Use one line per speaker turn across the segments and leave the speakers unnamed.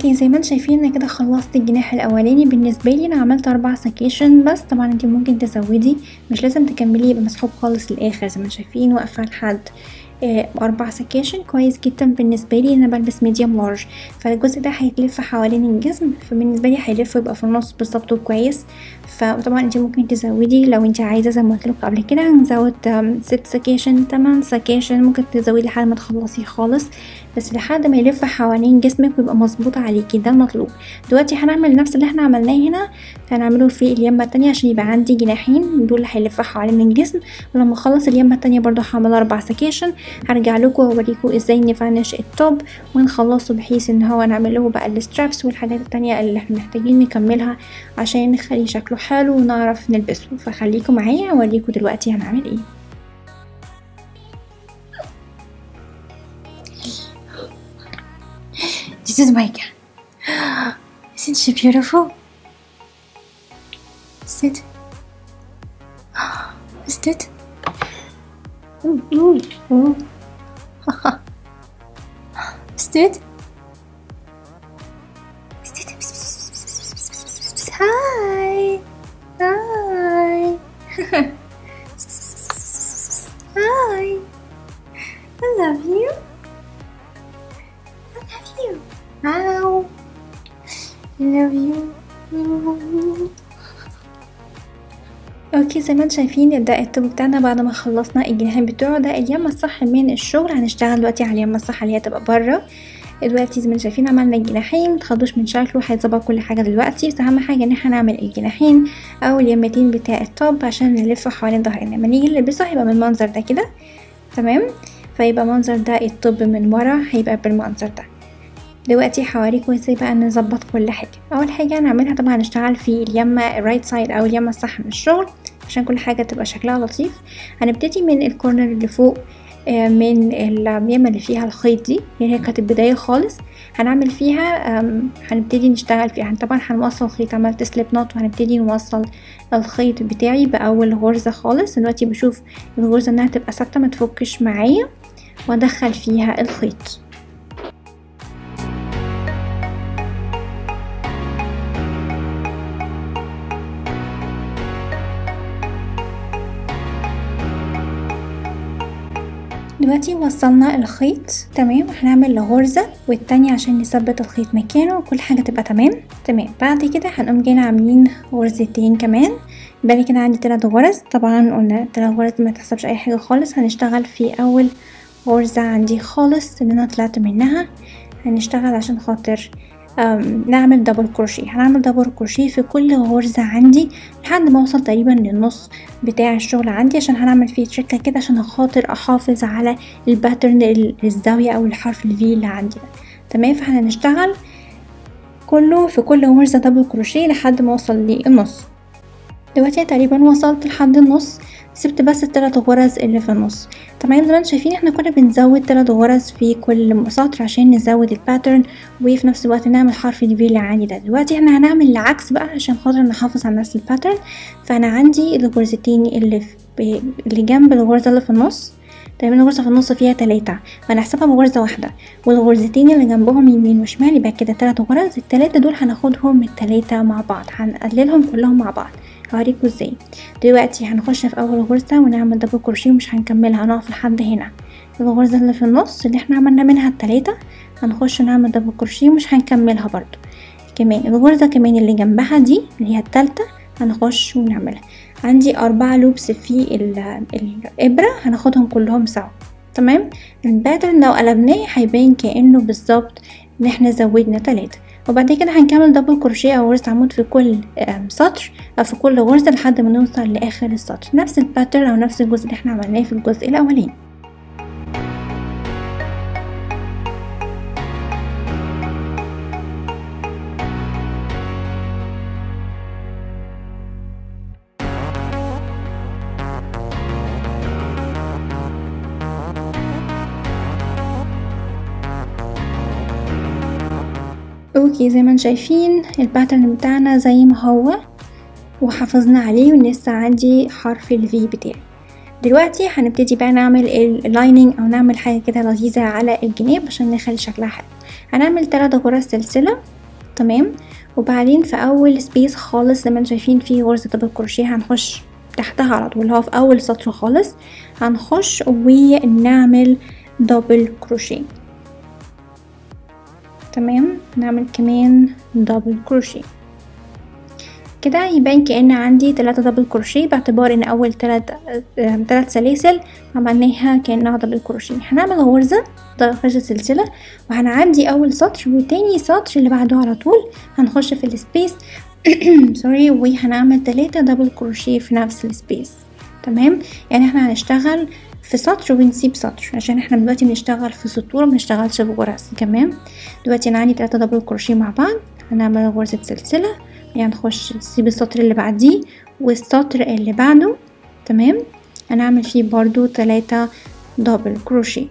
اوكي زي ما انتم شايفين انا كده خلصت الجناح الاولاني بالنسبه لي انا عملت اربع سكيشن بس طبعا انت ممكن تزودي مش لازم تكملي يبقى مسحوب خالص للاخر زي ما انتم شايفين واقفه لحد آه، اربع سكاشن كويس جدا بالنسبه لي انا بلبس ميديوم لارج فالجزء ده هيتلف حوالين الجسم فبالنسبه لي هيلف ويبقى في النص بالظبط وكويس فطبعا انت ممكن تزودي لو انت عايزه زي ما قلت لكم قبل كده هنزود آم، ست سكاشن تمن سكاشن ممكن تزودي لحد ما تخلصيه خالص بس لحد ما يلف حوالين جسمك ويبقى مظبوط عليكي ده المطلوب دلوقتي هنعمل نفس اللي احنا عملناه هنا هنعمله في اليمة التانية عشان يبقى عندي جناحين دول اللي هيلفوا حوالين الجسم ولما اخلص اليمة التانية برضو هعمل اربع سكاشن هرجع لكم واوريكم ازاي نفنش التوب ونخلصه بحيث ان هو نعمل له بقى السترابس والحاجات التانية اللي احنا محتاجين نكملها عشان نخلي شكله حلو ونعرف نلبسه فخليكم معايا اوريكم دلوقتي هنعمل ايه This is my cat. Isn't she beautiful? Is it? Is it? Ooh, ooh, ooh. Is it? Is it? Hi. Hi. Hi. I love you. I love you. Ow. I love you. اوكي زي ما انتم شايفين ده التوب بتاعنا بعد ما خلصنا الجناحين بتوعه ده اليمة الصح من الشغل هنشتغل دلوقتي على اليمة الصح اللي هي تبقى بره دلوقتي زي ما انتم شايفين عملنا الجناحين متخضوش من شكله هيتظبط كل حاجة دلوقتي بس اهم حاجة ان احنا نعمل الجناحين او اليمتين بتاع التوب عشان نلفه حوالين ظهرنا لما نيجي نلبسه هيبقى من المنظر ده كده تمام فيبقى منظر ده الطب من ورا هيبقى بالمنظر ده دلوقتي هوريكم ازاي بقى نظبط كل حاجه اول حاجه هنعملها طبعا هنشتغل في اليمه الرايت سايد او اليمه الصح من الشغل عشان كل حاجه تبقى شكلها لطيف هنبتدي من الكورنر اللي فوق آه، من اليمه اللي فيها الخيط دي اللي هي كانت البدايه خالص هنعمل فيها آم، هنبتدي نشتغل فيها طبعا هنوصل خيط عملت سليب نوت وهنبتدي نوصل الخيط بتاعي باول غرزه خالص دلوقتي بشوف الغرزه انها تبقى ثابته ما تفكش معايا وادخل فيها الخيط دلوقتي وصلنا الخيط تمام هنعمل غرزة والتانية عشان نثبت الخيط مكانه وكل حاجة تبقى تمام تمام بعد كده هنقوم جايين عاملين غرزتين كمان يبقى كده عندي تلات غرز طبعا قلنا تلات غرز ما تحسبش اي حاجة خالص هنشتغل في اول غرزة عندي خالص اللي انا طلعت منها هنشتغل عشان خاطر أم، نعمل دبل كروشيه هنعمل دبل كروشيه في كل غرزة عندي لحد ما اوصل تقريبا للنص بتاع الشغل عندي عشان هنعمل فيه تريكة كده عشان خاطر احافظ على الباترن ال- الزاوية او الحرف الفي اللي عندي ده تمام فاحنا هنشتغل كله في كل غرزة دبل كروشيه لحد ما اوصل للنص دلوقتي تقريبا وصلت لحد النص سبت بس التلات غرز اللي في النص تمام زي ما انتم شايفين احنا كنا بنزود تلات غرز في كل سطر عشان نزود الباترن وفي نفس الوقت نعمل حرف الفي اللي عندي ده دلوقتي احنا هنعمل العكس بقى عشان خاطر نحافظ على نفس الباترن فانا عندي الغرزتين اللي في اللي جنب الغرزة اللي في النص تقريبا الغرزة في النص فيها تلاتة فانا هحسبها بغرزة واحدة والغرزتين اللي جنبهم يمين وشمال يبقى كده تلات غرز التلاتة دول هناخدهم التلاتة مع بعض هنقللهم كلهم مع بعض هوريكم ازاي دلوقتي هنخش في اول غرزة ونعمل دبل كروشيه ومش هنكملها هنقف لحد هنا الغرزة اللي في النص اللي احنا عملنا منها التلاتة هنخش نعمل دبل كروشيه ومش هنكملها برضو كمان الغرزة كمان اللي جنبها دي اللي هي التالتة هنخش ونعملها عندي أربعة لوبس في ال- الإبرة هناخدهم كلهم سوا تمام الباترن لو قلبناه هيبان كأنه بالظبط ان احنا زودنا تلاتة وبعد كده هنكمل دبل كروشيه او غرزة عمود في كل آم، سطر او في كل غرزة لحد ما نوصل لاخر السطر نفس الباترن او نفس الجزء اللي احنا عملناه في الجزء الاولاني اوكي زي ما انتم شايفين الباترن بتاعنا زي ما هو وحافظنا عليه ولسه عندي حرف الفي بتاعي دلوقتي هنبتدي بقى نعمل اللايننج او نعمل حاجه كده لذيذه على الجناب عشان نخلي شكلها حلو هنعمل تلات غرز سلسله تمام وبعدين في اول سبيس خالص زي ما انتم شايفين في غرزة دبل كروشيه هنخش تحتها على طول اللي هو في اول سطر خالص هنخش ونعمل دبل كروشيه تمام نعمل كمان دبل كروشيه كده يبان كأن عندي تلاتة دبل كروشيه باعتبار ان اول تلات آه، تلات سلاسل عملناها كأنها دبل كروشيه هنعمل غرزة غرزة سلسلة وهنعدي اول سطر وتاني سطر اللي بعده على طول هنخش في السبيس سوري وهنعمل تلاتة دبل كروشيه في نفس السبيس تمام يعني احنا هنشتغل في سطر ونسيب سطر عشان احنا دلوقتي بنشتغل في سطور مبنشتغلش في غرز تمام دلوقتي انا عندي تلاتة دبل كروشيه مع بعض هنعمل غرزة سلسلة يعني نخش نسيب السطر اللي بعديه والسطر اللي بعده تمام هنعمل فيه برضو تلاتة دبل كروشيه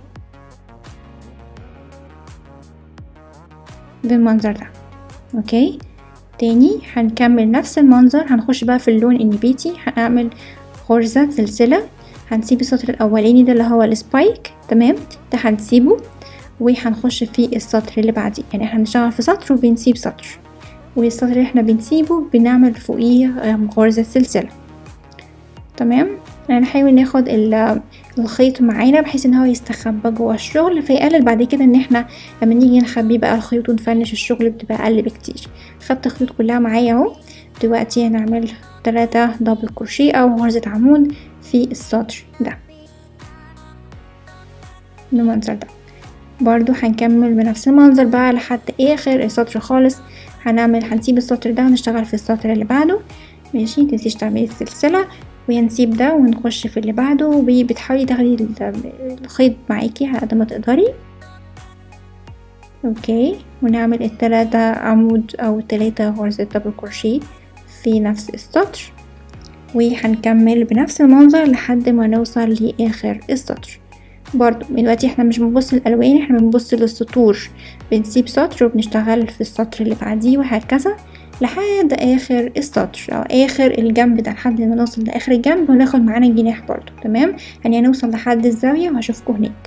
بالمنظر ده اوكي تاني هنكمل نفس المنظر هنخش بقى في اللون النبيتي هنعمل غرزة سلسلة هنسيب السطر الاولاني ده اللي هو السبايك تمام ده هنسيبه وهنخش في السطر اللي بعديه يعني احنا بنشتغل في سطر وبنسيب سطر والسطر اللي احنا بنسيبه بنعمل فوقيه غرزة سلسلة تمام هنحاول ناخد الخيط معانا بحيث ان هو يستخبى جوه الشغل فيقلل بعد كده ان احنا لما نيجي نخبي بقى الخيوط ونفنش الشغل بتبقى اقل بكتير خدت الخيوط كلها معايا اهو دلوقتي هنعمل تلاتة دبل كروشيه او غرزة عمود في السطر ده بالمنظر ده برضو هنكمل بنفس المنظر بقى لحد اخر السطر خالص هنعمل هنسيب السطر ده ونشتغل في السطر اللي بعده ماشي متنسيش تعملي السلسلة ونسيب ده ونخش في اللي بعده وبتحاولي تاخدي الخيط معاكي على قد ما تقدري اوكي ونعمل التلاتة عمود او التلاتة غرزة دبل كروشيه في نفس السطر وهنكمل بنفس المنظر لحد ما نوصل لاخر السطر برضو دلوقتي احنا مش بنبص للالوان احنا بنبص للسطور بنسيب سطر وبنشتغل في السطر اللي بعديه وهكذا لحد اخر السطر او اخر الجنب ده لحد ما نوصل لاخر الجنب وناخد معانا الجناح برضو تمام يعني هنوصل لحد الزاويه وهشوفكم هناك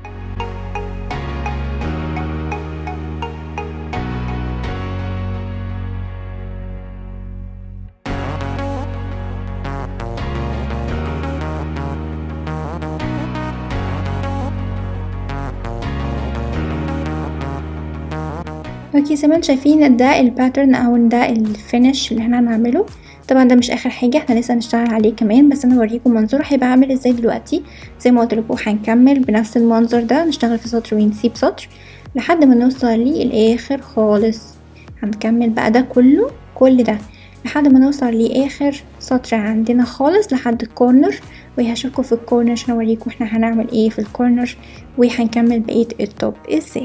اوكي زي ما انتم شايفين ده الباترن او ده الفينش اللي احنا هنعمله طبعا ده مش اخر حاجه احنا لسه هنشتغل عليه كمان بس انا اوريكم منظره هيبقى عامل ازاي دلوقتي زي ما قلت لكم هنكمل بنفس المنظر ده نشتغل في سطر ونسيب سطر لحد ما نوصل للاخر خالص هنكمل بقى ده كله كل ده لحد ما نوصل لاخر سطر عندنا خالص لحد الكورنر وهشوفكم في الكورنر عشان اوريكم احنا هنعمل ايه في الكورنر وهنكمل بقيه التوب ازاي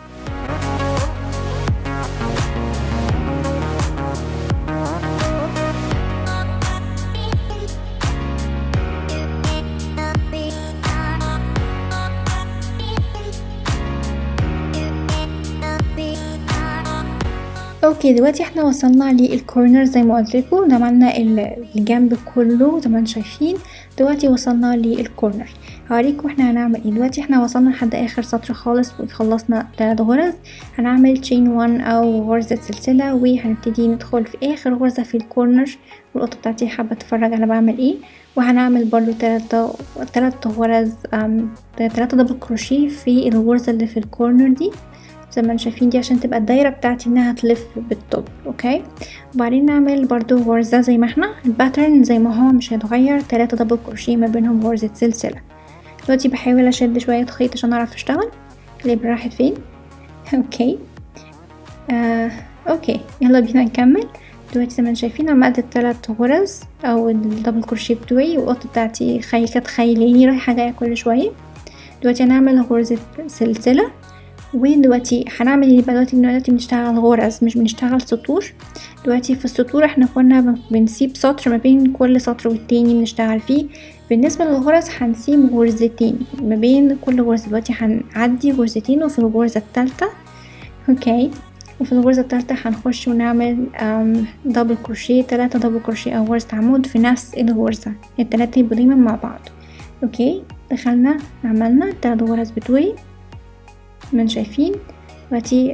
اوكي دلوقتي احنا وصلنا للكورنر زي ما قلت لكم عملنا الجنب كله زي ما انتم شايفين دلوقتي وصلنا للكورنر هوريكم احنا هنعمل ايه دلوقتي احنا وصلنا لحد اخر سطر خالص وخلصنا تلات غرز هنعمل تشين وان او غرزة سلسلة وهنبتدي ندخل في اخر غرزة في الكورنر والقطة بتاعتي حابة تتفرج انا بعمل ايه وهنعمل برضو تلاتة تلات غرز تلاتة دبل كروشيه في الغرزة اللي في الكورنر دي زي ما انتم شايفين دي عشان تبقى الدايرة بتاعتي انها تلف بالطب اوكي وبعدين نعمل برضو غرزة زي ما احنا الباترن زي ما هو مش هيتغير تلاتة دبل كروشيه ما بينهم غرزة سلسلة دلوقتي بحاول اشد شوية خيط عشان اعرف اشتغل الابرة راحت فين اوكي آه اوكي يلا بينا نكمل دلوقتي زي ما انتم شايفين عملت التلات غرز او الدبل كروشيه بتوعي والقطة بتاعتي خي كانت خايلاني رايحة جاية كل شوية دلوقتي هنعمل غرزة سلسلة ودلوقتي هنعمل ايه بقى دلوقتي دلوقتي بنشتغل غرز مش بنشتغل سطور دلوقتي في السطور احنا كنا بنسيب سطر ما بين كل سطر والتاني بنشتغل فيه بالنسبة للغرز هنسيب غرزتين ما بين كل غرزة دلوقتي هنعدي غرزتين وفي الغرزة التالتة اوكي وفي الغرزة التالتة هنخش ونعمل دبل كروشيه تلاتة دبل كروشيه او غرزة عمود في نفس الغرزة التلاتة يبقوا دايما مع بعض اوكي دخلنا عملنا تلات غرز بتوعي من شايفين دلوقتي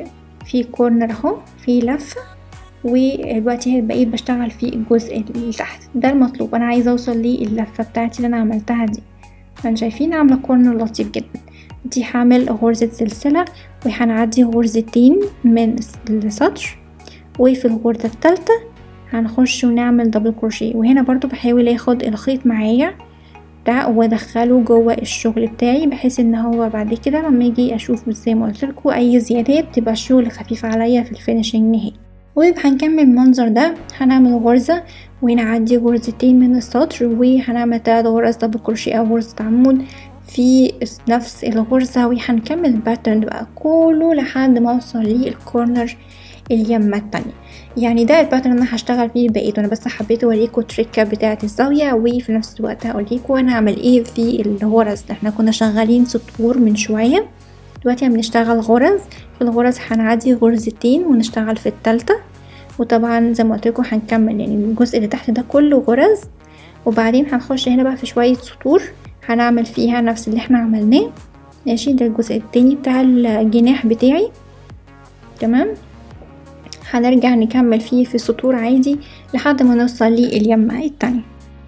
في كورنر اهو في لفة ودلوقتي بقيت بشتغل في الجزء اللي تحت ده المطلوب انا عايزة اوصل للفة بتاعتي اللي انا عملتها دي فانتوا شايفين عاملة كورنر لطيف جدا دي هعمل غرزة سلسلة وهنعدي غرزتين من السطر وفي الغرزة التالتة هنخش ونعمل دبل كروشيه وهنا برضو بحاول اخد الخيط معايا ده وادخله جوه الشغل بتاعي بحيث ان هو بعد كده لما يجي اشوف زي ما قلت لكم اي زيادات تبقى الشغل خفيف عليا في الفينيشنج نهائي ويبقى هنكمل المنظر ده هنعمل غرزة ونعدي غرزتين من السطر وهنعمل تلات غرز دبل كروشيه او غرزة عمود في نفس الغرزة وهنكمل الباترن بقى كله لحد ما اوصل للكورنر اليمة التانية يعني ده الباترن اللي انا هشتغل فيه بقيته انا بس حبيت اوريكم التريكه بتاعه الزاويه وفي نفس الوقت هقولكم انا هعمل ايه في الغرز احنا كنا شغالين سطور من شويه دلوقتي بنشتغل غرز في الغرز هنعدي غرزتين ونشتغل في التالتة وطبعا زي ما قلت لكم هنكمل يعني الجزء اللي تحت ده كله غرز وبعدين هنخش هنا بقى في شويه سطور هنعمل فيها نفس اللي احنا عملناه ماشي ده الجزء التاني بتاع الجناح بتاعي تمام هنرجع نكمل فيه في سطور عادي لحد ما نوصل لليمة التانية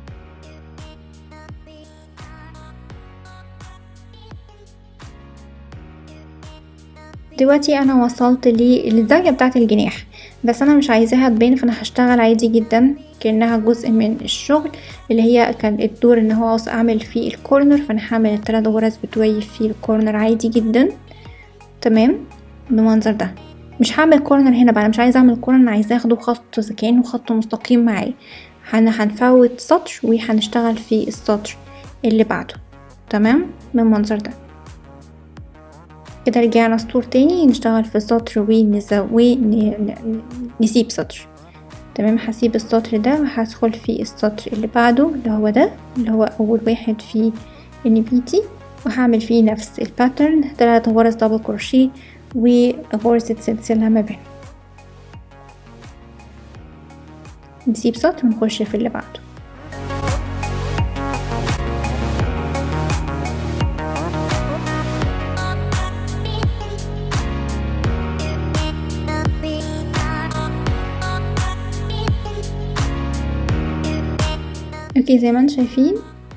دلوقتي انا وصلت للزاوية بتاعة الجناح بس انا مش عايزاها تبان فانا هشتغل عادي جدا كانها جزء من الشغل اللي هي كان الدور ان هو اعمل فيه الكورنر فانا هعمل التلات غرز بتوعي في الكورنر عادي جدا تمام بالمنظر ده مش هعمل كورنر هنا بقى انا مش عايزه اعمل كورنر انا عايزاه اخده خط كانه خط مستقيم معايا هنفوت سطر وهنشتغل في السطر اللي بعده تمام بالمنظر ده كده رجعنا سطور تاني نشتغل في السطر ونسيب سطر تمام هسيب السطر ده وهدخل في السطر اللي بعده اللي هو ده اللي هو اول واحد في النبيتي وهعمل فيه نفس الباترن تلات غرز دبل كروشيه وغرزة سلسلة ما بين نسيب سطر ونخش في اللي بعده اوكي زي ما انتم شايفين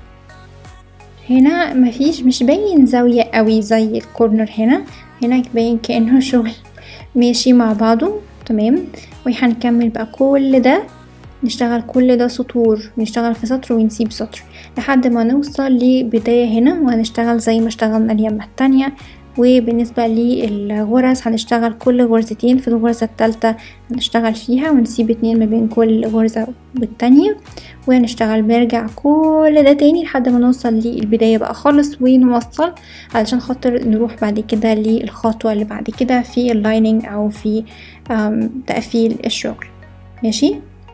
هنا مفيش مش باين زاوية قوي زي الكورنر هنا هنا باين كأنه شغل ماشي مع بعضه تمام وهنكمل بقى كل ده نشتغل كل ده سطور نشتغل في سطر ونسيب سطر لحد ما نوصل لبداية هنا وهنشتغل زي ما اشتغلنا اليمة التانية وبالنسبة للغرز هنشتغل كل غرزتين في الغرزة التالتة هنشتغل فيها ونسيب اتنين ما بين كل غرزة والتانية وهنشتغل بنرجع كل ده تاني لحد ما نوصل للبداية بقى خالص ونوصل علشان خاطر نروح بعد كده للخطوة اللي بعد كده في اللايننج او في تقفيل الشغل ماشي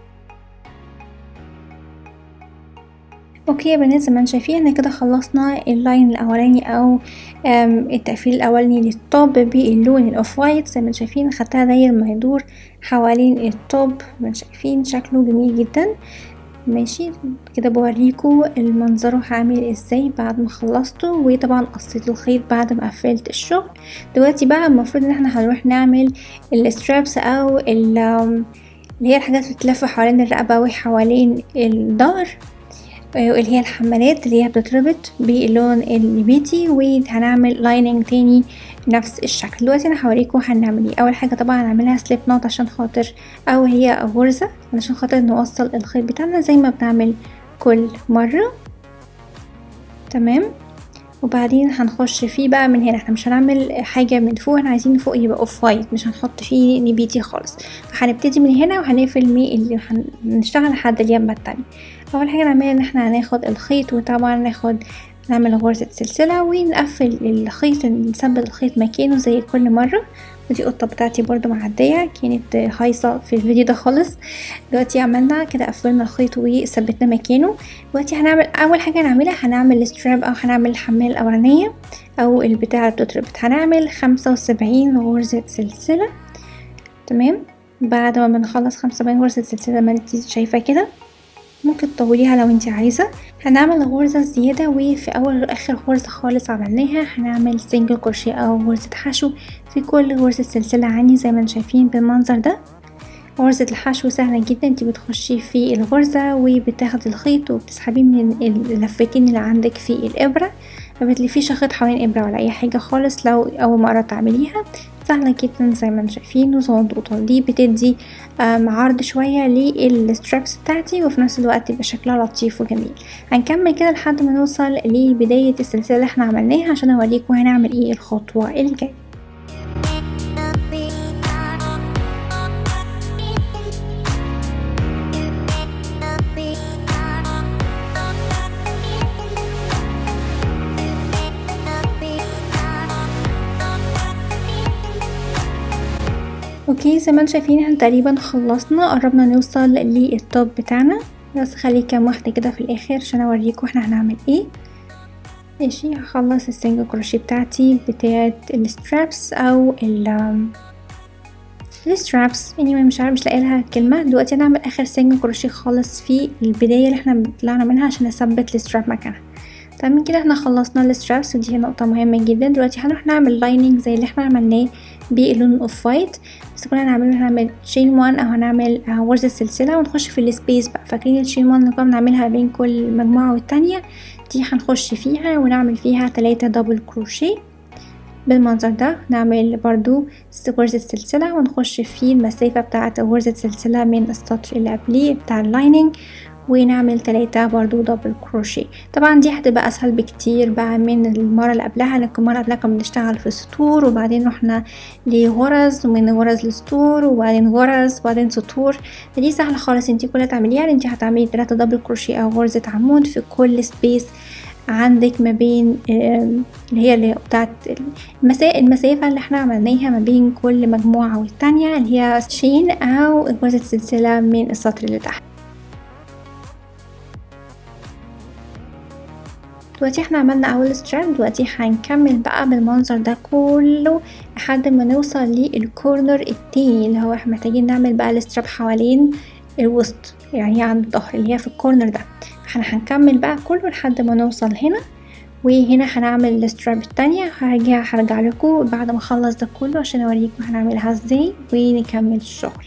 اوكي يا بنات زي ما انتم شايفين احنا كده خلصنا اللاين الاولاني او التقفيل الاولاني للطوب باللون الاوف وايت زي ما انتم شايفين خدتها داير ما يدور حوالين الطوب زي ما انتم شايفين شكله جميل جدا ماشي كده بوريكم المنظره عامل ازاي بعد ما خلصته وطبعا قصيت الخيط بعد ما قفلت الشغل دلوقتي بقى المفروض ان احنا هنروح نعمل السترابس او اللي هي الحاجات اللي بتلف حوالين الرقبه وحوالين الظهر اللي هي الحمالات اللي هي بتتربط باللون النبيتي وهنعمل لايننج تاني نفس الشكل دلوقتي انا هوريكم هنعمل ايه اول حاجه طبعا هنعملها سليب نوت عشان خاطر او هي غرزه علشان خاطر نوصل الخيط بتاعنا زي ما بنعمل كل مره تمام وبعدين هنخش فيه بقى من هنا احنا مش هنعمل حاجة من فوق احنا عايزين فوق يبقى اوف وايت مش هنحط فيه نبيتي خالص فهنبتدي من هنا وهنقفل مي اللي هنشتغل لحد اليمة التانية اول حاجة نعملها ان احنا هناخد الخيط وطبعا ناخد نعمل غرزة سلسلة ونقفل الخيط نثبت الخيط مكانه زي كل مرة ودي قطة بتاعتي برضو معدية كانت هايصة في الفيديو ده خالص دلوقتي عملنا كده قفلنا الخيط وثبتنا مكانه دلوقتي هنعمل اول حاجة هنعملها هنعمل الستراب او هنعمل الحمال الاولانية او البتاع اللي بتتربط هنعمل خمسة وسبعين غرزة سلسلة تمام بعد ما بنخلص خمسة وسبعين غرزة سلسلة ما انتي شايفة كده ممكن تطوليها لو انت عايزة هنعمل غرزة زيادة وفي اول اخر غرزة خالص عملناها هنعمل سنجل كروشيه او غرزة حشو في كل غرزة سلسلة عندي زي ما انتم شايفين بالمنظر ده غرزة الحشو سهلة جدا انت بتخشي في الغرزة وبتاخدي الخيط وبتسحبيه من اللفتين اللي عندك في الابرة ما بتلفيش الخيط حوالين ابرة ولا اي حاجة خالص لو اول مرة تعمليها سهلة جدا زي ما انتم شايفين وصندوقة دي بتدي عرض شوية للسترابس بتاعتي وفي نفس الوقت يبقى شكلها لطيف وجميل هنكمل كده لحد ما نوصل لبداية السلسلة اللي احنا عملناها عشان اوريكم هنعمل ايه الخطوة الجاية اوكي زي ما انتم شايفين احنا تقريبا خلصنا قربنا نوصل للتوب بتاعنا بس خلي كام واحده كده في الاخر عشان اوريكم احنا هنعمل ايه ماشي هخلص السنجل كروشيه بتاعتي بتاعت السترابس او ال السترابس يعني مش عارفه مش لاقي لها كلمه دلوقتي هنعمل اخر سنجل كروشيه خالص في البدايه اللي احنا طلعنا منها عشان نثبت الستراب مكانها تمام كده احنا خلصنا السترابس ودي نقطه مهمه جدا دلوقتي هنروح نعمل لايننج زي اللي احنا عملناه باللون الاوف وايت بس كنا هنعمله هنعمل تشين وان او هنعمل غرزة سلسلة ونخش في السبيس بقى فاكرين التشين وان اللي كنا بنعملها بين كل مجموعة والتانية دي هنخش فيها ونعمل فيها تلاتة دبل كروشيه بالمنظر ده نعمل برضو غرزة سلسلة ونخش في المسافة بتاعة غرزة سلسلة من السطر اللي قبليه بتاع اللايننج ونعمل تلاتة برضو دبل كروشيه طبعا دي هتبقى اسهل بكتير بقى من المرة اللي قبلها لكن المرة اللي قبلها كنا بنشتغل في سطور وبعدين رحنا لغرز ومن غرز لسطور وبعدين غرز وبعدين سطور فدي سهلة خالص انتي كلها تعمليها انتي هتعملي تلاتة دبل كروشيه او غرزة عمود في كل سبيس عندك ما بين اللي هي اللي بتاعت المسافة اللي احنا عملناها ما بين كل مجموعة والتانية اللي هي شين او غرزة سلسلة من السطر اللي تحت دلوقتي احنا عملنا اول ستراند دلوقتي هنكمل بقى بالمنظر ده كله لحد ما نوصل للكورنر التاني اللي هو احنا محتاجين نعمل بقى الستراب حوالين الوسط يعني عند الظهر اللي هي في الكورنر ده احنا هنكمل بقى كله لحد ما نوصل هنا وهنا هنعمل الستراب التانية هرجع هرجع لكم بعد ما اخلص ده كله عشان اوريكم هنعملها ازاي ونكمل الشغل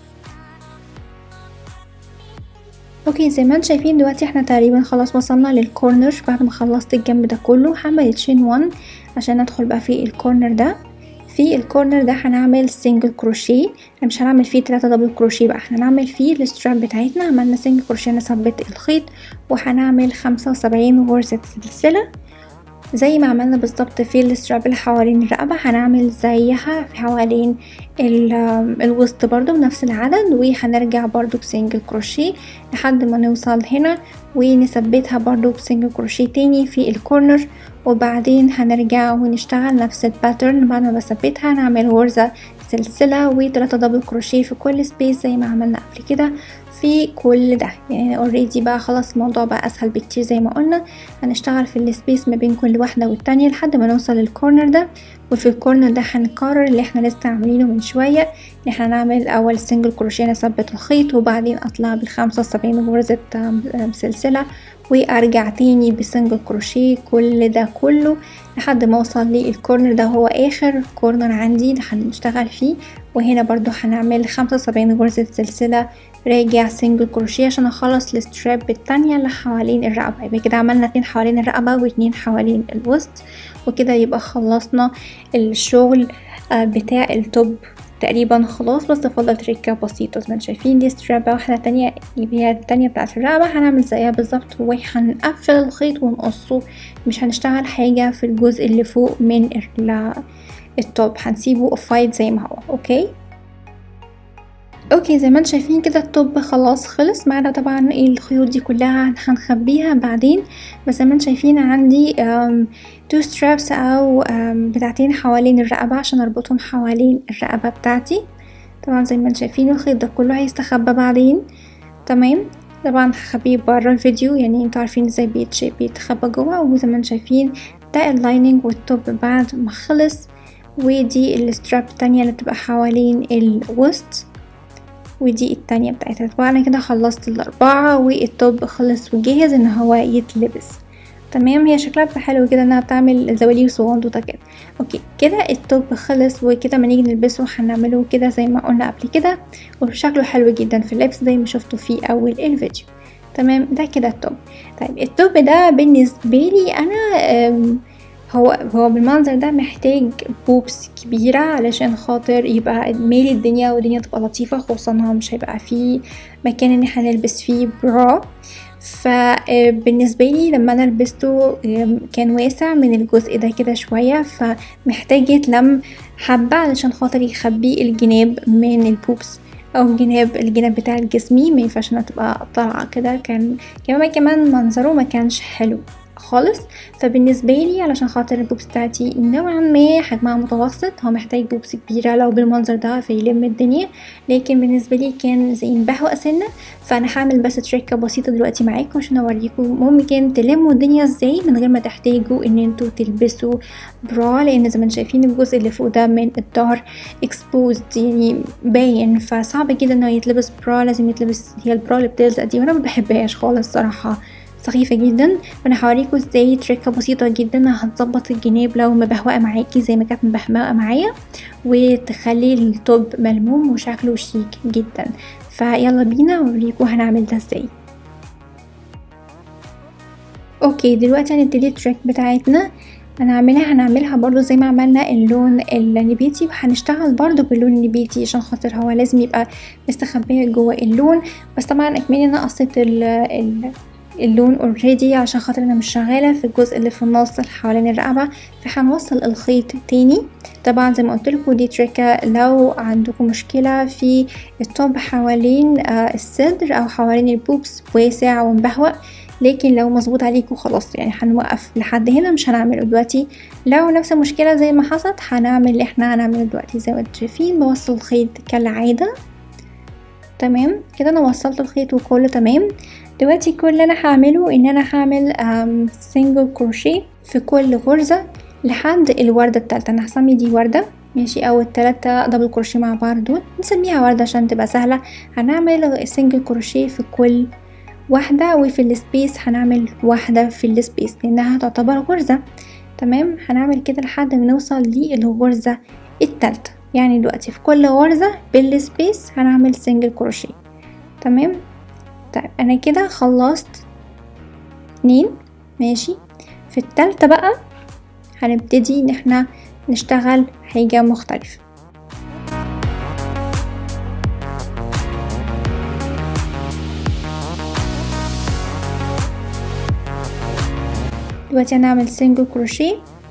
اوكي زي ما انتم شايفين دلوقتي احنا تقريبا خلاص وصلنا للكورنر بعد ما خلصت الجنب ده كله هعمل تشين 1 عشان ادخل بقى في الكورنر ده في الكورنر ده هنعمل سنجل كروشيه مش هنعمل فيه تلاتة دبل كروشيه بقى احنا هنعمل فيه الستراب بتاعتنا عملنا سنجل كروشيه نثبت الخيط وهنعمل خمسة وسبعين غرزة سلسلة زي ما عملنا بالظبط في الستراب اللي حوالين الرقبة هنعمل زيها في حوالين الوسط برضو بنفس العدد وهنرجع برضو بسنجل كروشيه لحد ما نوصل هنا ونثبتها برضو بسنجل كروشيه تاني في الكورنر وبعدين هنرجع ونشتغل نفس الباترن بعد ما بثبتها نعمل غرزة سلسلة وتلاتة دبل كروشيه في كل سبيس زي ما عملنا قبل كده في كل ده يعني اوريدي بقى خلاص الموضوع بقى اسهل بكتير زي ما قلنا هنشتغل في السبيس ما بين كل واحدة والتانية لحد ما نوصل للكورنر ده وفي الكورنر ده هنكرر اللي احنا لسه عاملينه من شوية ان احنا نعمل الاول سنجل كروشيه نثبت الخيط وبعدين اطلع بالخمسة وسبعين غرزة سلسلة وارجع تاني بسنجل كروشيه كل ده كله لحد ما اوصل للكورنر ده هو اخر كورنر عندي اللي هنشتغل فيه وهنا برضو هنعمل خمسة وسبعين غرزة سلسلة راجع سنجل كروشيه عشان اخلص الستراب التانية اللي حوالين الرقبة يبقى كده عملنا اتنين حوالين الرقبة واتنين حوالين الوسط وكده يبقى خلصنا الشغل بتاع التوب تقريبا خلاص بس فضل تريكة بسيطة زي ما شايفين دي سترابة واحدة تانية هي التانية بتاعت الرقبة هنعمل زيها بالظبط وهنقفل الخيط ونقصه مش هنشتغل حاجة في الجزء اللي فوق من التوب هنسيبه اوف وايت زي ما هو اوكي اوكي زي ما انتم شايفين كده التوب خلاص خلص معنا طبعا الخيوط دي كلها هنخبيها بعدين بس زي ما انتم شايفين عندي تو سترابس او بتاعتين حوالين الرقبة عشان اربطهم حوالين الرقبة بتاعتي طبعا زي ما انتم شايفين الخيط ده كله هيستخبى بعدين تمام طبعا هخبيه برا الفيديو يعني انتوا عارفين ازاي بيتخبى جوا وزي ما انتم شايفين ده اللايننج والتوب بعد ما خلص ودي الستراب التانية اللي بتبقى حوالين الوسط ودي التانية بتاعتها طبعا انا كده خلصت الاربعة والتوب خلص وجاهز ان هو يتلبس تمام هي شكلها بتبقى حلو كده انها بتعمل زواليه صغنطوطة كده اوكي كده التوب خلص وكده ما نيجي نلبسه هنعمله كده زي ما قلنا قبل كده وشكله حلو جدا في اللبس زي ما شفتوا في اول الفيديو تمام ده كده التوب طيب التوب ده بالنسبة لي انا هو هو بالمنظر ده محتاج بوبس كبيرة علشان خاطر يبقى مالي الدنيا والدنيا تبقى لطيفة خصوصا هو مش هيبقى فيه مكان ان احنا نلبس فيه برا فبالنسبة لي لما انا لبسته كان واسع من الجزء ده كده شوية فمحتاج يتلم حبة علشان خاطر يخبي الجناب من البوبس او الجناب الجناب بتاع جسمي ما ينفعش انها تبقى طالعة كده كان كمان كمان منظره ما كانش حلو خالص فبالنسبة لي علشان خاطر البوبس بتاعتي نوعا ما حجمها متوسط هو محتاج بوبس كبيرة لو بالمنظر ده فيلم الدنيا لكن بالنسبة لي كان زي مبهوأ سنة فأنا هعمل بس تريكة بسيطة دلوقتي معاكم عشان أوريكم ممكن تلموا الدنيا ازاي من غير ما تحتاجوا ان انتوا تلبسوا برا لان زي ما انتم شايفين الجزء اللي فوق ده من الظهر اكسبوزد يعني باين فصعب جدا انه يتلبس برا لازم يتلبس هي البرا اللي بتلزق دي وانا ما بحبهاش خالص صراحة سخيفة جدا فانا هوريكم ازاي تريكة بسيطة جدا هتظبط الجناب لو مبهوقة معاكي زي ما كانت مبهوقة معايا وتخلي التوب ملموم وشكله شيك جدا فيلا بينا اوريكم هنعمل ده ازاي اوكي دلوقتي هنبتدي التريك بتاعتنا هنعملها هنعملها برضو زي ما عملنا اللون النبيتي وهنشتغل برضو باللون النبيتي عشان خاطر هو لازم يبقى مستخبية جوه اللون بس طبعا اكمني انا قصيت ال اللون اوريدي عشان خاطر انا مش شغاله في الجزء اللي في النص اللي حوالين الرقبه فهنوصل الخيط تاني طبعا زي ما قلت لكم دي تريكه لو عندكم مشكله في الطب حوالين الصدر او حوالين البوبس واسع ومبهوأ لكن لو مظبوط عليكم خلاص يعني هنوقف لحد هنا مش هنعمله دلوقتي لو نفس المشكله زي ما حصلت هنعمل اللي احنا هنعمله دلوقتي زي ما انتم شايفين بوصل الخيط كالعاده تمام كده انا وصلت الخيط وكله تمام دلوقتي كل اللي انا هعمله ان انا هعمل سنجل كروشيه في كل غرزة لحد الوردة التالتة انا هسمي دي وردة ماشي او التلاتة دبل كروشيه مع بعض دول نسميها وردة عشان تبقى سهلة هنعمل سنجل كروشيه في كل واحدة وفي السبيس هنعمل واحدة في السبيس لانها تعتبر غرزة تمام هنعمل كده لحد ما نوصل للغرزة التالتة يعني دلوقتي في كل غرزة بالسبيس هنعمل سنجل كروشيه تمام طيب انا كده خلصت اتنين ماشي في التالتة بقى هنبتدي ان احنا نشتغل حاجة مختلفة دلوقتي هنعمل سنجل كروشيه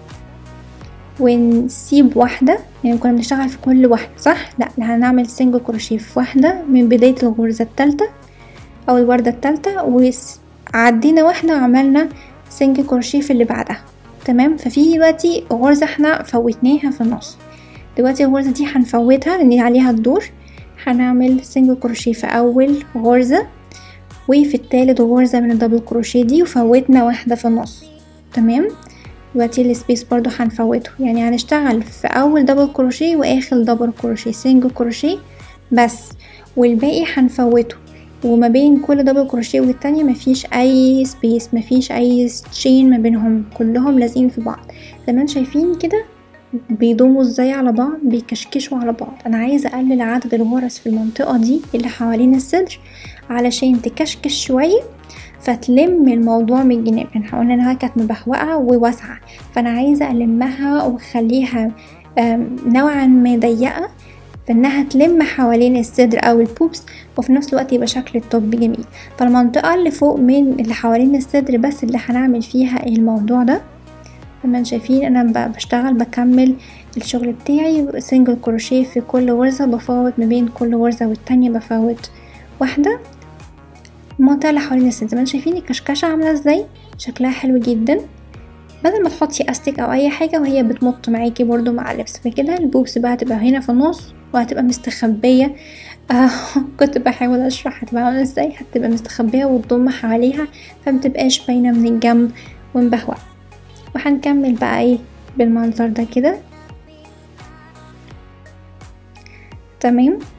ونسيب واحدة يعني كنا بنشتغل في كل واحدة صح؟ لا هنعمل سنجل كروشيه في واحدة من بداية الغرزة التالتة او الوردة التالتة وعدينا واحدة وعملنا سنجل كروشيه في اللي بعدها تمام ففي دلوقتي غرزة احنا فوتناها في النص دلوقتي الغرزة دي هنفوتها لان عليها الدور هنعمل سنجل كروشيه في اول غرزة وفي التالت غرزة من الدبل كروشيه دي وفوتنا واحدة في النص تمام دلوقتي السبيس برضو هنفوته يعني هنشتغل في اول دبل كروشيه واخر دبل كروشيه سنجل كروشيه بس والباقي هنفوته وما بين كل دبل كروشيه والتانية مفيش اي سبيس مفيش اي تشين ما بينهم كلهم لازقين في بعض زي ما انتم شايفين كده بيضموا ازاي على بعض بيكشكشوا على بعض انا عايزه اقلل عدد الغرز في المنطقه دي اللي حوالين الصدر علشان تكشكش شويه فتلم الموضوع من الجناب يعني احنا قلنا انها كانت مبهوقه وواسعه فانا عايزه المها واخليها نوعا ما ضيقه فانها تلم حوالين الصدر او البوبس وفي نفس الوقت يبقى شكل التوب جميل فالمنطقة اللي فوق من اللي حوالين الصدر بس اللي هنعمل فيها الموضوع ده كمان شايفين انا بشتغل بكمل الشغل بتاعي سنجل كروشيه في كل غرزة بفوت ما بين كل غرزة والتانية بفوت واحدة المنطقة اللي حوالين الصدر زي ما شايفين الكشكشة عاملة ازاي شكلها حلو جدا بدل ما تحطي استك او اي حاجة وهي بتمط معاكي برضو مع اللبس فكده البوبس بقى هتبقى هنا في النص وهتبقى مستخبية آه كنت بحاول اشرح هتبقى عاملة ازاي هتبقى مستخبية وتضم حواليها فمتبقاش باينة من الجنب ومبهوأة وهنكمل بقى ايه بالمنظر ده كده تمام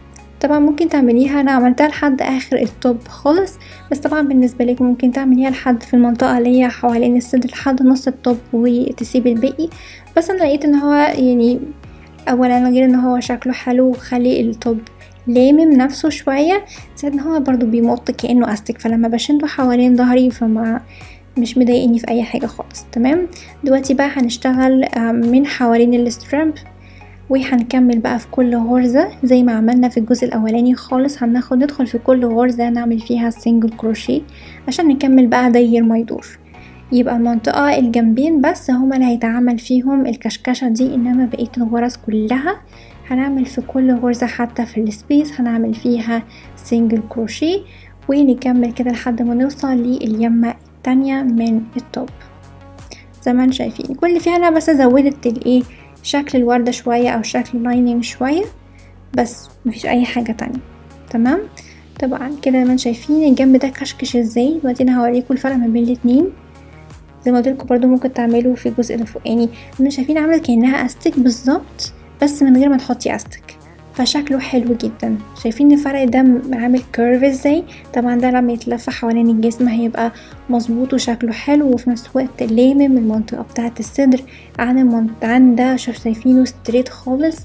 طبعا ممكن تعمليها انا عملتها لحد اخر التوب خالص بس طبعا بالنسبه لك ممكن تعمليها لحد في المنطقه اللي هي حوالين الصدر لحد نص التوب وتسيبي الباقي بس انا لقيت ان هو يعني اولا غير ان هو شكله حلو وخلي التوب لامم نفسه شويه زائد ان هو برضو بيمط كانه استك فلما بشده حوالين ظهري فما مش مضايقني في اي حاجه خالص تمام دلوقتي بقى هنشتغل من حوالين السترامب وهنكمل بقى في كل غرزة زي ما عملنا في الجزء الأولاني خالص هناخد ندخل في كل غرزة نعمل فيها سنجل كروشيه عشان نكمل بقى داير ما يدور يبقى المنطقة الجنبين بس هما اللي هيتعمل فيهم الكشكشة دي إنما بقية الغرز كلها هنعمل في كل غرزة حتى في السبيس هنعمل فيها سنجل كروشيه ونكمل كده لحد ما نوصل لليمة التانية من التوب زي ما انتم شايفين كل اللي فيها انا بس زودت الايه شكل الوردة شوية او شكل اللايننج شوية بس مفيش اي حاجة تانية تمام طبعا كده ما شايفين الجنب ده كشكش ازاي دلوقتي انا هوريكم الفرق ما بين الاتنين زي ما قلتلكوا برضو ممكن تعملوا في الجزء اللي فوقاني يعني شايفين عامله كانها استك بالظبط بس من غير ما تحطي استك فشكله حلو جدا شايفين الفرق ده عامل كيرف ازاي طبعا ده لما يتلف حوالين الجسم هيبقى مظبوط وشكله حلو وفي نفس الوقت لامم المنطقه بتاعه الصدر عن المنطقه عن ده شايفينه ستريت خالص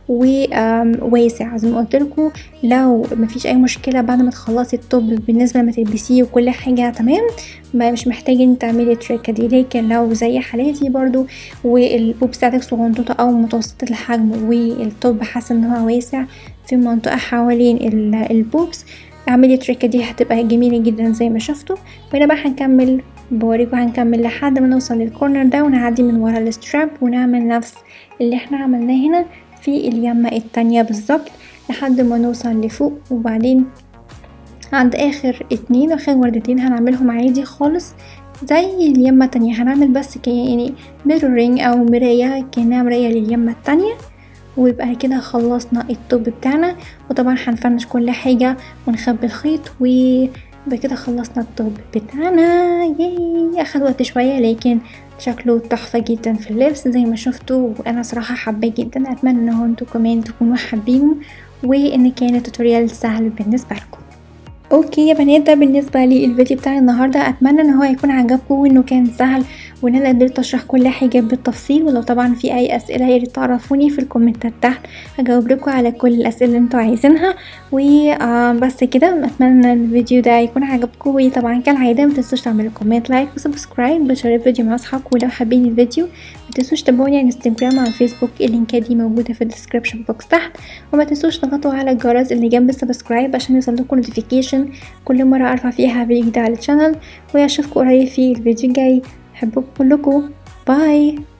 وواسع زي ما قلت لكم لو مفيش اي مشكله بعد ما تخلصي التوب بالنسبه لما تلبسيه وكل حاجه تمام ما مش محتاجه ان تعملي التريكه دي لكن لو زي حالاتي برضو والبوب بتاعتك صغنطوطه او متوسطه الحجم والتوب حاسه ان هو واسع في منطقه حوالين البوبس اعملي التريكه دي هتبقى جميله جدا زي ما شفتوا وهنا بقى هنكمل بوريكم هنكمل لحد ما نوصل للكورنر ده ونعدي من ورا الستراب ونعمل نفس اللي احنا عملناه هنا في اليمة التانية بالظبط لحد ما نوصل لفوق وبعدين عند اخر اتنين واخر وردتين هنعملهم عادي خالص زي اليمة التانية هنعمل بس يعني ميرورينج او مراية كأنها مراية لليمة التانية ويبقى كده خلصنا التوب بتاعنا وطبعا هنفنش كل حاجة ونخبي الخيط و بكده خلصنا التوب بتاعنا ياي اخد وقت شوية لكن شكله تحفة جدا في اللبس زي ما شفتوا وانا صراحة حباه جدا اتمنى ان انتوا كمان تكونوا حابينه وان كان التوتوريال سهل بالنسبة لكم اوكي يا بنات ده بالنسبة لي الفيديو بتاع النهاردة اتمنى ان هو يكون عجبكم وانه كان سهل وان انا قدرت اشرح كل حاجة بالتفصيل ولو طبعا في اي اسئلة يا ريت تعرفوني في الكومنتات تحت هجاوب لكم على كل الاسئلة اللي انتوا عايزينها وبس كده اتمنى الفيديو ده يكون عجبكم وطبعا كالعادة متنسوش تعملوا كومنت لايك وسبسكرايب وشير الفيديو مع اصحابكم ولو حابين الفيديو متنسوش تابعوني على انستجرام وعلى فيسبوك اللينكات دي موجودة في الديسكريبشن بوكس تحت وما تنسوش تضغطوا على الجرس اللي جنب السبسكرايب عشان يوصلكم نوتيفيكيشن كل مرة ارفع فيها فيديو جديد على الشانل واشوفكم قريب في الفيديو الجاي بحبكم كلكم باي